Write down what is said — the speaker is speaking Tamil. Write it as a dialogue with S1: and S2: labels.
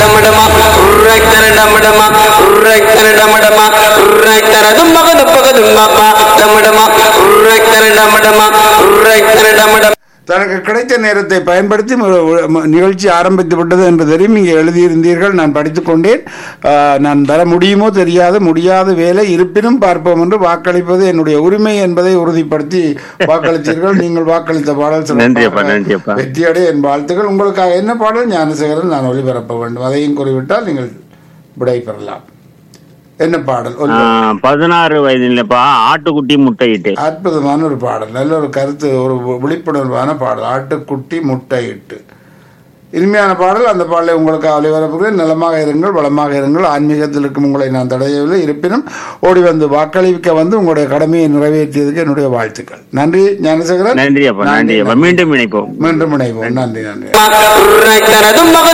S1: டமடமா உர்ரை தர டமடமா உர்ரை தர டமடமா உர்ரை தர தும்பக தும்பக தும்பப்பா டமடமா உர்ரை தர டமடமா உர்ரை தர டமடமா
S2: தனக்கு கிடைத்த நேரத்தை பயன்படுத்தி மு- மு- நிகழ்ச்சி ஆரம்பித்து விட்டது என்று தெரியும் இங்கே எழுதியிருந்தீர்கள் நான் படித்துக் கொண்டேன் ஆ, நான் தர முடியுமோ தெரியாது முடியாத வேலை இருப்பினும் பார்ப்போம் என்று வாக்களிப்பது என்னுடைய உரிமை என்பதை உறுதிப்படுத்தி வாக்களித்தீர்கள் நீங்கள் வாக்களித்த பாடல் சிறப்பாக
S3: நன்றி அப்பா, நன்றி அப்பா.
S2: வெற்றியடைய என் வாழ்த்துக்கள் உங்களுக்காக என்ன பாடல் ஞானசேகரன் நான் ஒளிபரப்ப வேண்டும் அதையும் கூறிவிட்டால் நீங்கள் விடை பெறலாம் என்ன பாடல்
S3: ஆ,
S2: ஒலி-
S3: பதினாறு வயதுலப்பா ஆட்டுக்குட்டி முட்டையிட்டு
S2: அற்புதமான ஒரு பாடல் நல்ல ஒரு கருத்து ஒரு வி- விழிப்புணர்வான பாடல் ஆட்டுக்குட்டி முட்டையிட்டு இனிமையான பாடல் அந்த பாடலை உங்களுக்கு ஒளிபரப்புகிறேன் நலமாக இருங்கள் வளமாக இருங்கள் ஆன்மீகத்தில் இருக்கும் உங்களை நான் தடையவில்லை இருப்பினும் ஓடி வந்து வாக்களிக்க வந்து உங்களுடைய கடமையை நிறைவேற்றியதுக்கு என்னுடைய வாழ்த்துக்கள் நன்றி ஞானசேகரன்
S3: நன்றி அப்பா நன்றி அப்பா மீண்டும் இணைப்போம்
S2: மீண்டும் இணைவோம் நன்றி நன்றி
S1: உர்ரை தர தும்பக